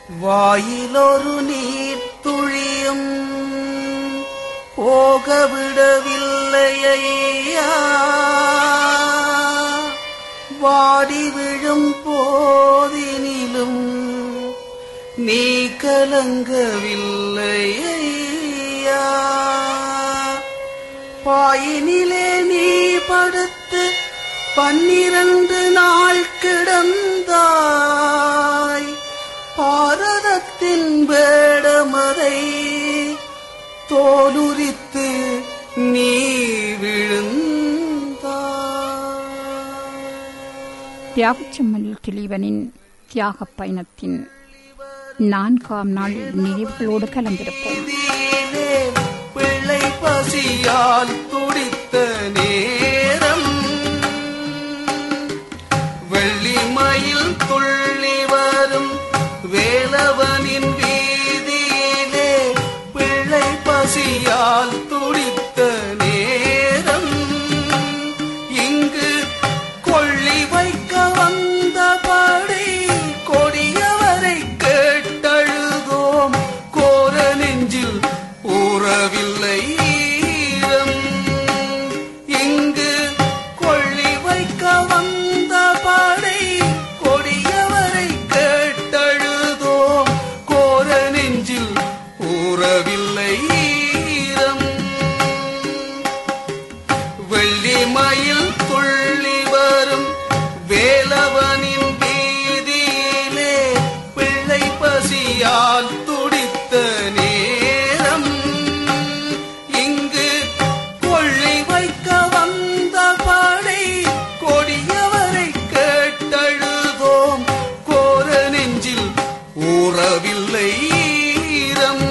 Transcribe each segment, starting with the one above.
வாயிலொரு நீர் துளியும் போக விடவில்லையா வாடி விழும் போதினிலும் நீ கலங்கவில்லையா பாயினிலே நீ படுத்து பன்னிரண்டு நாள் கிடந்தாய் பாரதத்தின் வேடமதை தோலுரித்து நீ விழுந்தாய் தியாகச்செம்மல் திலீவனின் தியாகப் பயணத்தின் நான்காம் நாள் நினைவுகளோடு கலந்திருப்போம் வீதியிலே பிள்ளை பசியால் துடித்த நேரம் வெள்ளிமயில் துள்ளி வரும் வேலவனின் வீதியிலே பிள்ளை பசியால் துடித்த நேரம் இங்கு கொள்ளி வைக்க வந்தபடி கொடியவரை கேட்டழுதோம் கோர நெஞ்சில் ஊறவில்லை ஈரம். இங்கு கொள்ளி வைக்க வந்தபடி கொடியவரை கேட்டழுதோம் கோர நெஞ்சில் ஊறவில்லை ஈரம். வெள்ளிமயில் துள்ளி வரும் வேலவனின் வீதியிலே பிள்ளை பசியால் துடித்த நேரம் இங்கு கொள்ளி வைக்க வந்த படை கொடியவரை கேட்டழுதோம் கோர நெஞ்சில் ஊறவில்லை ஈரம்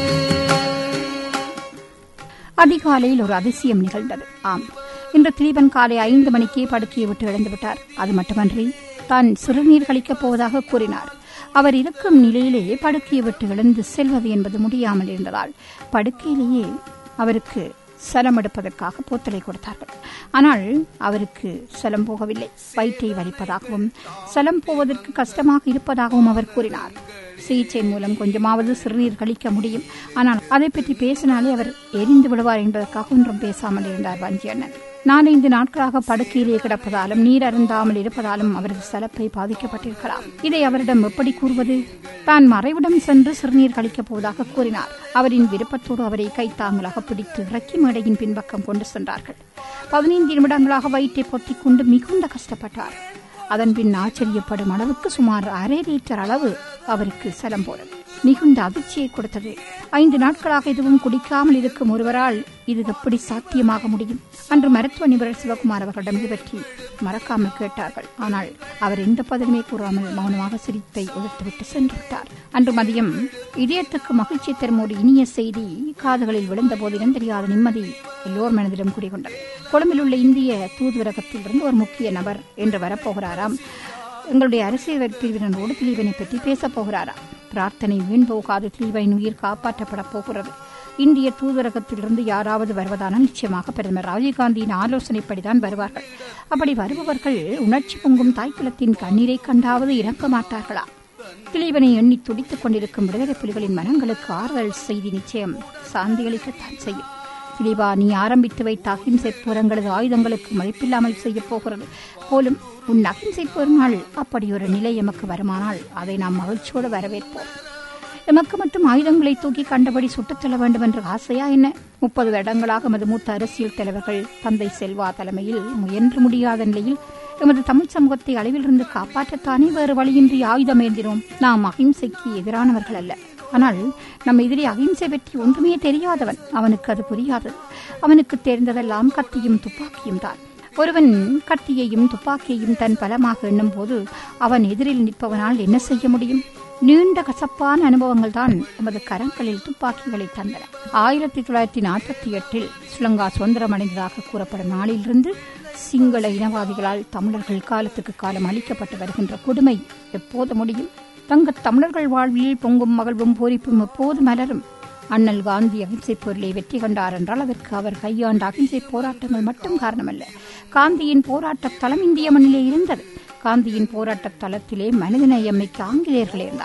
அதிகாலையில் ஒரு அதிசயம் நிகழ்ந்தது ஆம் இன்று திலீபன் காலை ஐந்து மணிக்கே படுக்கையை விட்டு எழுந்து விட்டார் அது மட்டுமன்றி தான் சிறுநீர் கழிக்கப் போவதாக கூறினார் அவர் இருக்கும் நிலையிலே படுக்கையை விட்டு எழுந்து செல்வது என்பது முடியாமல் இருந்ததால் படுக்கையிலேயே அவருக்கு சலம் எடுப்பதற்காக போத்தலை கொடுத்தார்கள் ஆனால் அவருக்கு சலம் போகவில்லை வயிற்றை வலிப்பதாகவும் சலம் போவதற்கு கஷ்டமாக இருப்பதாகவும் அவர் கூறினார் சிகிச்சை மூலம் கொஞ்சமாவது சிறுநீர் கழிக்க முடியும் ஆனால் அதை பற்றி பேசினாலே அவர் எரிந்து விடுவார் என்பதற்காக ஒன்றும் பேசாமல் இருந்தார் வஞ்சி அண்ணன் நாலைந்து நாட்களாக படுக்கையிலே கிடப்பதாலும் நீர் அருந்தாமல் இருப்பதாலும் அவரது சலப்பை பாதிக்கப்பட்டிருக்கலாம் இதை அவரிடம் எப்படி கூறுவது தான் மறைவிடம் சென்று சிறுநீர் கழிக்கப் போவதாக கூறினார் அவரின் விருப்பத்தோடு அவரை கைத்தாங்களாக பிடித்து இறக்கி மேடையின் பின்பக்கம் கொண்டு சென்றார்கள் பதினைந்து நிமிடங்களாக வயிற்றை பொத்திக் கொண்டு மிகுந்த கஷ்டப்பட்டார் அதன் பின் ஆச்சரியப்படும் அளவுக்கு சுமார் அரை லிட்டர் அளவு அவருக்கு சலம் போனது மிகுந்த அதிர்ச்சியை கொடுத்தது ஐந்து நாட்களாக எதுவும் குடிக்காமல் இருக்கும் ஒருவரால் இது எப்படி சாத்தியமாக முடியும் அன்று மருத்துவ நிபுணர் சிவகுமார் அவர்களிடம் இது பற்றி மறக்காமல் கேட்டார்கள் ஆனால் அவர் எந்த பதிலுமே கூறாமல் மௌனமாக சிரிப்பை உதிர்த்துவிட்டு சென்று விட்டார் அன்று மதியம் இதயத்துக்கு மகிழ்ச்சி தரும் ஒரு இனிய செய்தி காதுகளில் விழுந்த போதிலும் தெரியாத நிம்மதி எல்லோர் மனதிலும் குடிகொண்டது கொழும்பில் உள்ள இந்திய தூதுவரகத்திலிருந்து ஒரு முக்கிய நபர் என்று வரப்போகிறாராம் எங்களுடைய அரசியல் பிரிவினரோடு திலீபனை பற்றி பேசப் போகிறாராம் பிரார்த்தனை வீண் போகாது திலீபனின் உயிர் காப்பாற்றப்பட போகிறது இந்திய தூதரகத்திலிருந்து யாராவது வருவதானால் நிச்சயமாக பிரதமர் ராஜீவ்காந்தியின் ஆலோசனைப்படிதான் வருவார்கள் அப்படி வருபவர்கள் உணர்ச்சி பொங்கும் தாய்க்குலத்தின் கண்ணீரை கண்டாவது இறக்க மாட்டார்களா திலீபனை எண்ணி துடித்துக் கொண்டிருக்கும் விடுதலை புலிகளின் மனங்களுக்கு ஆறுதல் செய்தி நிச்சயம் சாந்தியளிக்கத்தான் செய்யும் திலீபா நீ ஆரம்பித்து வைத்த அகிம்சை புறங்களது ஆயுதங்களுக்கு மதிப்பில்லாமல் செய்யப் போகிறது போலும் உன் அகிம்சை பெருநாள் அப்படி ஒரு நிலை எமக்கு வருமானால் அதை நாம் மகிழ்ச்சியோடு வரவேற்போம் எமக்கு மட்டும் ஆயுதங்களை தூக்கி கண்டபடி சுட்டுத் தள்ள வேண்டும் என்ற ஆசையா என்ன முப்பது வருடங்களாக எமது மூத்த அரசியல் தலைவர்கள் தந்தை செல்வா தலைமையில் முயன்று முடியாத நிலையில் எமது தமிழ் சமூகத்தை அளவிலிருந்து காப்பாற்றத்தானே வேறு வழியின்றி ஆயுதம் ஏந்தினோம் நாம் அகிம்சைக்கு எதிரானவர்கள் அல்ல ஆனால் நம் எதிரி அகிம்சை பற்றி ஒன்றுமே தெரியாதவன் அவனுக்கு அது புரியாது அவனுக்கு தெரிந்ததெல்லாம் கத்தியும் துப்பாக்கியும் தான் ஒருவன் கத்தியையும் துப்பாக்கியையும் தன் பலமாக எண்ணும் போது அவன் எதிரில் நிற்பவனால் என்ன செய்ய முடியும் நீண்ட கசப்பான அனுபவங்கள் தான் எமது கரங்களில் துப்பாக்கிகளை தந்தன ஆயிரத்தி தொள்ளாயிரத்தி நாற்பத்தி எட்டில் ஸ்ரீலங்கா சுதந்திரம் அடைந்ததாக கூறப்படும் நாளிலிருந்து சிங்கள இனவாதிகளால் தமிழர்கள் காலத்துக்கு காலம் அளிக்கப்பட்டு வருகின்ற கொடுமை எப்போது முடியும் தங்கத் தமிழர்கள் வாழ்வில் பொங்கும் மகிழ்வும் பூரிப்பும் எப்போது மலரும் அண்ணல் காந்தி அகிம்சை பொருளை வெற்றி கண்டார் என்றால் அதற்கு அவர் கையாண்ட அகிம்சை போராட்டங்கள் மட்டும் காரணமல்ல காந்தியின் போராட்ட தளம் இந்திய மண்ணிலே இருந்தது காந்தியின் போராட்ட தளத்திலே மனிதநேயம்மைக்கு ஆங்கிலேயர்கள் இருந்தார்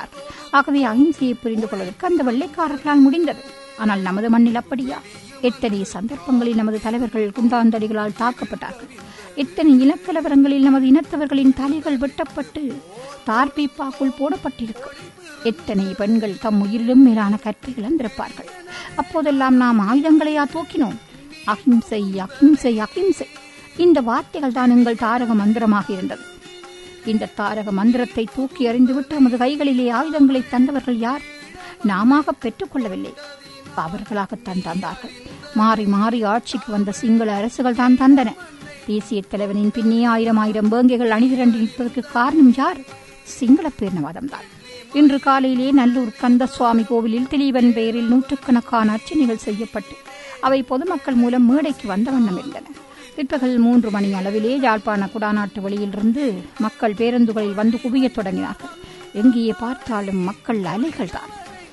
ஆகவே அகிம்சையை புரிந்து கொள்வதற்கு அந்த வெள்ளைக்காரர்களால் முடிந்தது ஆனால் நமது மண்ணில் அப்படியா எத்தனை சந்தர்ப்பங்களில் நமது தலைவர்கள் குண்டாந்தடிகளால் தாக்கப்பட்டார்கள் எத்தனை இனக்கலவரங்களில் நமது இனத்தவர்களின் தலைகள் வெட்டப்பட்டு தார்பீப்பாக்குள் போடப்பட்டிருக்கும் எத்தனை பெண்கள் தம் உயிரிலும் மேலான கற்பை இழந்திருப்பார்கள் அப்போதெல்லாம் நாம் ஆயுதங்களையா தூக்கினோம் அகிம்சை அகிம்சை அகிம்சை இந்த வார்த்தைகள் தான் எங்கள் தாரக மந்திரமாக இருந்தது இந்த தாரக மந்திரத்தை தூக்கி எறிந்துவிட்டு நமது கைகளிலே ஆயுதங்களை தந்தவர்கள் யார் நாமாக பெற்றுக்கொள்ளவில்லை அவர்களாகத்தான் தந்தார்கள் மாறி மாறி ஆட்சிக்கு வந்த சிங்கள அரசுகள் தான் தந்தன தேசிய தலைவனின் பின்னே ஆயிரம் ஆயிரம் வேங்கைகள் அணிதிரண்டு நிற்பதற்கு காரணம் யார் சிங்கள பேரினவாதம் தான் இன்று காலையிலே நல்லூர் கந்த சுவாமி கோவிலில் திலீபன் பெயரில் நூற்றுக்கணக்கான அர்ச்சனைகள் செய்யப்பட்டு அவை பொதுமக்கள் மூலம் மேடைக்கு வந்த வண்ணம் இருந்தன பிற்பகல் மூன்று மணி அளவிலே யாழ்ப்பாண குடாநாட்டு வழியிலிருந்து மக்கள் பேருந்துகளில் வந்து குவியத் தொடங்கினார்கள் எங்கே பார்த்தாலும் மக்கள் அலைகள் தான்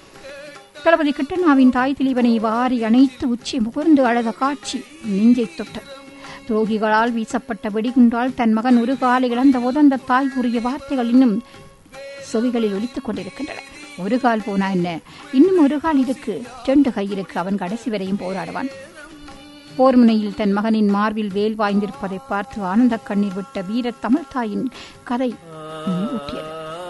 தளபதி கிட்டண்ணாவின் தாய் திலீபனை வாரி அணைத்து உச்சி முகர்ந்து அழக காட்சி நெஞ்சை தொட்டது துரோகிகளால் வீசப்பட்ட வெடிகுண்டால் தன் மகன் ஒரு காலை இழந்த உதந்த தாய் கூறிய வார்த்தைகள் இன்னும் செவிகளில் ஒலித்துக் கொண்டிருக்கின்றன ஒரு கால் போனா என்ன இன்னும் ஒரு கால் இருக்கு ரெண்டு கை இருக்கு அவன் கடைசி வரையும் போராடுவான் போர் முனையில் தன் மகனின் மார்பில் வேல் வாய்ந்திருப்பதை பார்த்து ஆனந்த கண்ணீர் விட்ட வீர தமிழ் தாயின் கதை நினைவூட்டியது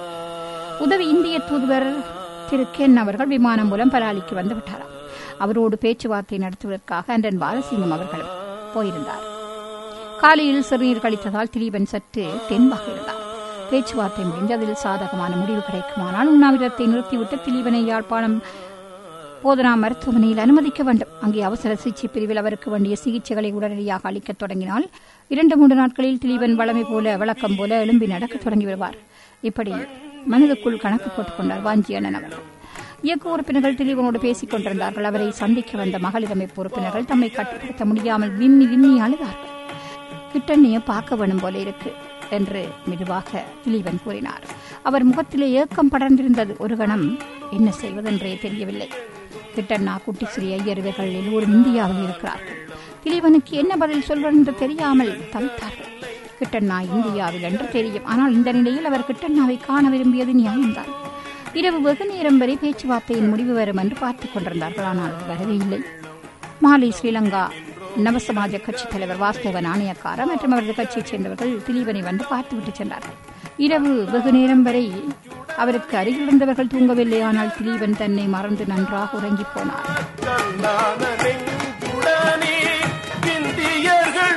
உதவி இந்திய தூதுவர் திரு கென் அவர்கள் விமானம் மூலம் பலாலிக்கு வந்து விட்டாராம் அவரோடு பேச்சுவார்த்தை நடத்துவதற்காக அன்றன் பாலசிங்கம் அவர்களும் போயிருந்தார் காலையில் சிறுநீர் கழித்ததால் திலீபன் சற்று தென்பாக இருந்தார் பேச்சுவார்த்தை முடிந்ததில் சாதகமான முடிவு கிடைக்குமானால் உண்ணாவிரத்தை நிறுத்திவிட்டு திலீபனை யாழ்ப்பாணம் போதனா மருத்துவமனையில் அனுமதிக்க வேண்டும் அங்கே அவசர சிகிச்சை பிரிவில் அவருக்கு வேண்டிய சிகிச்சைகளை உடனடியாக அளிக்கத் தொடங்கினால் இரண்டு மூன்று நாட்களில் திலீபன் வளமை போல வழக்கம் போல எழும்பி நடக்கத் தொடங்கி விடுவார் இப்படி மனதுக்குள் கணக்கு போட்டுக் கொண்டார் வாஞ்சி அண்ணன் அவர்கள் இயக்க உறுப்பினர்கள் திலீபனோடு பேசிக் கொண்டிருந்தார்கள் அவரை சந்திக்க வந்த மகளிரமைப்பு உறுப்பினர்கள் தம்மை கட்டுப்படுத்த முடியாமல் விம்மி விம்மி அழுதார்கள் கிட்டண்ணைய பார்க்க வேணும் போல இருக்கு என்று மெதுவாக திலீபன் கூறினார் அவர் முகத்திலே ஏக்கம் படர்ந்திருந்தது ஒரு கணம் என்ன செய்வதென்றே தெரியவில்லை கிட்டண்ணா குட்டிஸ்ரீ ஐயர் இவர்கள் எல்லோரும் இந்தியாவில் இருக்கிறார்கள் திலீபனுக்கு என்ன பதில் சொல்வதென்று தெரியாமல் தவித்தார்கள் கிட்டண்ணா இந்தியாவில் என்று தெரியும் ஆனால் இந்த நிலையில் அவர் கிட்டண்ணாவை காண விரும்பியது நியாயம்தான் இரவு வெகு நேரம் வரை பேச்சுவார்த்தையின் முடிவு வரும் என்று பார்த்துக் கொண்டிருந்தார்கள் ஆனால் அது வரவே இல்லை மாலை ஸ்ரீலங்கா நவசமாஜ கட்சி தலைவர் வாஸ்தவ நாணயக்கார மற்றும் அவரது கட்சியைச் சேர்ந்தவர்கள் திலீபனை வந்து பார்த்துவிட்டு சென்றார்கள் இரவு வெகு நேரம் வரை அவருக்கு அருகில் இருந்தவர்கள் தூங்கவில்லை ஆனால் திலீபன் தன்னை மறந்து நன்றாக உறங்கிப் போனார் கண்ணான நெஞ்சுடனே இந்தியர்கள்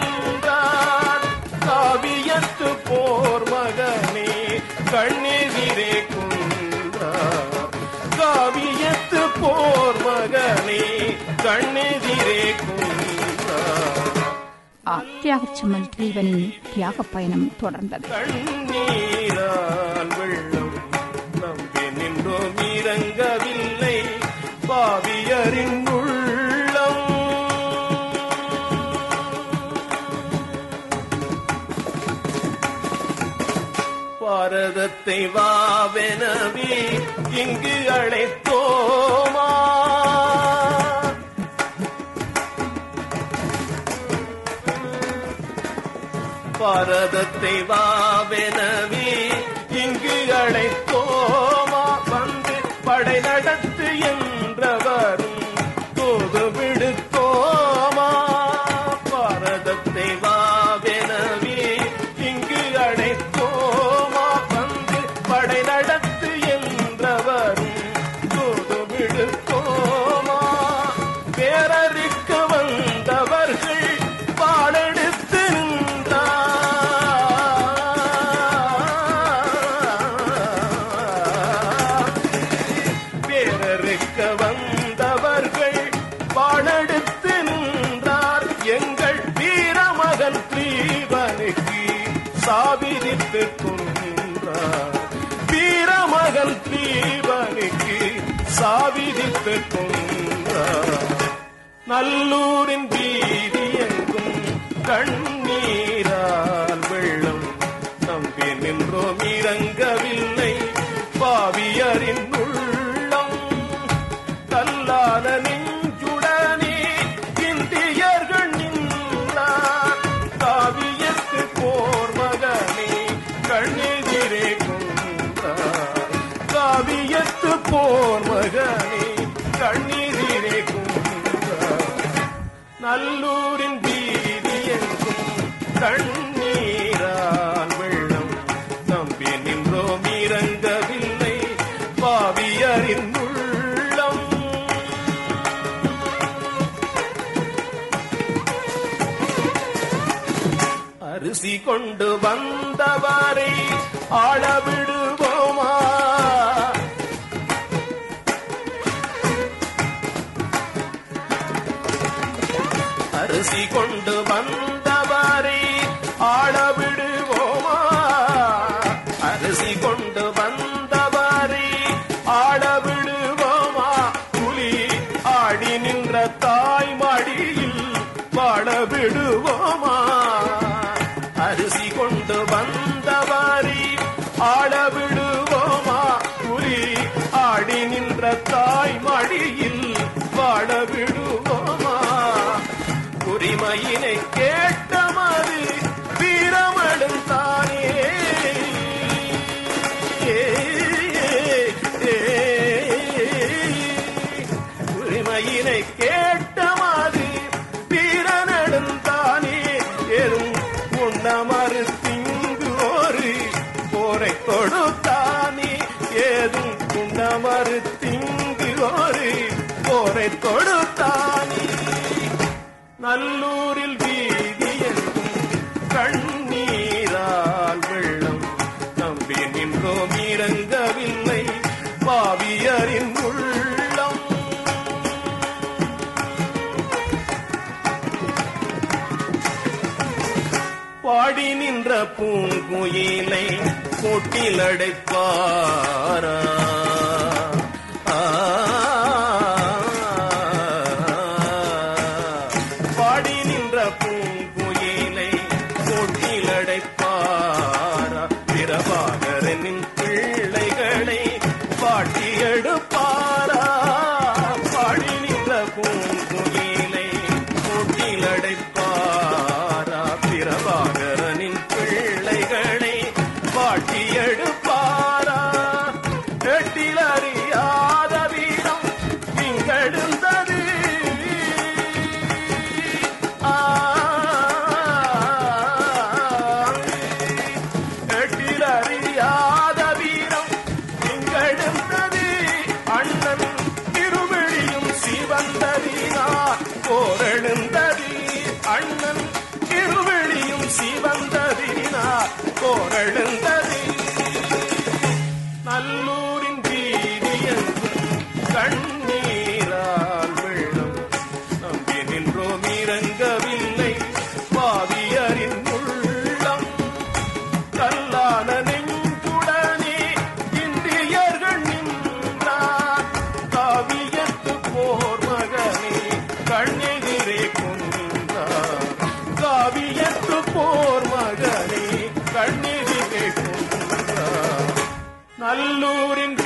நின்றார் காவியத்து போர் மகனே கண்ணெதிரே குன்றார் காவியத்து போர் மகனே கண்ணெதிரே குன்றார் ஆ, தியாகச்சம்மல் திலீபனின் தியாக பயணம் தொடர்ந்தது கண்ணீரால் வெள்ளம் நம்பி நின்றோம் இறங்கவில்லை பாவியரின் உள்ளம் பாரதத்தை வாவெனவே இங்கு அழைத்தோமா பாரதத்தை வாவெனவே இங்கு அழைத்தோமா வந்து படை நடத்து என்றவரும் தூது விடுத்தோமா பாரதத்தை வாவெனவே இங்கு அழைத்தோமா வந்து படை நடத்து என்றவரும் தூது விடுத்தோமா பேரறிக்க வந்தவர்கள் பாடெடுத்து நின்றார் பேரறுக்க வந்தவர்கள் பாடெடுத்து நின்றார் எங்கள் வீரமகன் தீவனுக்கு சாவிரித்து கொன்றார் வீரமகன் தீவனுக்கு சாவிரித்து கொன்றார் நல்லூரின் வீதி எங்கும் கண்ணீரால் வெள்ளம் நம்பி நின்றோம் இறங்கவில்லை பாவியரின் உள்ளம் கல்லான நெஞ்சுடனே இந்தியர்கள் நின்றார் காவியத்து போர் மகனே கண்ணெதிரே கொன்றார் காவியத்து போர் மகனே கண்ணீரிலே குன்றார் நல்லூரின் வீதி எங்கும் கண்ணீரால் வெள்ளம் நம்பி நின்றோம் இறங்கவில்லை பாவியரின் உள்ளம் அரிசி கொண்டு வந்தவரை ஆள விடுவோமா அரிசி கொண்டு வந்தவரை ஆள விடுவோமா அரிசி கொண்டு வந்தவரை ஆள விடுவோமா புலி ஆடி நின்ற தாய் மடியில் வாழ விடுவோமா அரிசி கொண்டு வந்தவரை ஆள விடுவோமா புலி ஆடி நின்ற தாய் மடியில் வாழ விடுவோமா உரிமையினை கேட்ட மது வீரமடும் தானே உரிமையினை கேட்ட மது வீரனடும் தானே எறும் உண்ண மறுத்திங்கு ஒரு போரை கொடுத்தானே ஏதும் உண்ண மறுத்திங்கு ஒரு போரை கொடுத்தானே நல்லூரில் வீதி எங்கும் கண்ணீரால் வெள்ளம் நம்பி நின்றோம் இறங்கவில்லை பாவியரின் உள்ளம் பாடி நின்ற பூங்குயிலை கொட்டில் அடைப்பாரா ஆ, பாடி நின்ற பூங்குயிலை கொட்டில் அடைப்பாரா பிரபாகரனின் பிள்ளைகளை பாட்டி எடுப்பாரா பாடி நின்ற பூங்குயிலை கொட்டில் அடைப்பாரா பிரபாகரனின் பிள்ளைகளை பாட்டி எடுப்பாரா எட்டில் அறியாத வீரம் இங்கெழுந்தது ஆ, எட்டில் அறியாத வீரம் இங்கெழுந்தது அண்ணன் திருவிழியும் சிவந்ததினார் போரெழுந்தது அண்ணன் திருவிழியும் சிவந்ததினார் போரெழுந்தது நல்லூரின் வீதி எங்கும் கண்ணீரால் வெள்ளம் நம்பி நின்றோம் இறங்கவில்லை பாவியரின் உள்ளம் கல்லான நெஞ்சுடனே இந்தியர்கள் நின்றார் காவியத்து போர் மகனே கண்ணெதிரே கொன்றார் காவியத்து போர் மகனே கண்ணெதிரே கொன்றார் நல்லூரின்